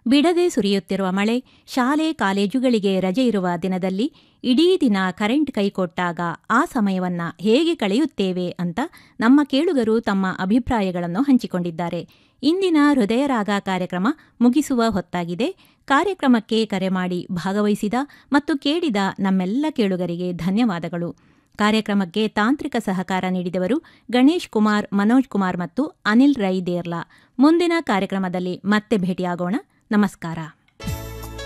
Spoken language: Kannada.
ಬಿಡದೆ ಸುರಿಯುತ್ತಿರುವ ಮಳೆ ಶಾಲೆ ಕಾಲೇಜುಗಳಿಗೆ ರಜೆ ಇರುವ ದಿನದಲ್ಲಿ ಇಡೀ ದಿನ ಕರೆಂಟ್ ಕೈಕೊಟ್ಟಾಗ ಆ ಸಮಯವನ್ನ ಹೇಗೆ ಕಳೆಯುತ್ತೇವೆ ಅಂತ ನಮ್ಮ ಕೇಳುಗರು ತಮ್ಮ ಅಭಿಪ್ರಾಯಗಳನ್ನು ಹಂಚಿಕೊಂಡಿದ್ದಾರೆ ಇಂದಿನ ಹೃದಯರಾಗ ಕಾರ್ಯಕ್ರಮ ಮುಗಿಸುವ ಹೊತ್ತಾಗಿದೆ ಕಾರ್ಯಕ್ರಮಕ್ಕೆ ಕರೆ ಮಾಡಿ ಭಾಗವಹಿಸಿದ ಮತ್ತು ಕೇಳಿದ ನಮ್ಮೆಲ್ಲ ಕೇಳುಗರಿಗೆ ಧನ್ಯವಾದಗಳು ಕಾರ್ಯಕ್ರಮಕ್ಕೆ ತಾಂತ್ರಿಕ ಸಹಕಾರ ನೀಡಿದವರು ಗಣೇಶ್ ಕುಮಾರ್ ಮನೋಜ್ ಕುಮಾರ್ ಮತ್ತು ಅನಿಲ್ ರೈ ದೇರ್ಲಾ ಮುಂದಿನ ಕಾರ್ಯಕ್ರಮದಲ್ಲಿ ಮತ್ತೆ ಭೇಟಿಯಾಗೋಣ ನಮಸ್ಕಾರ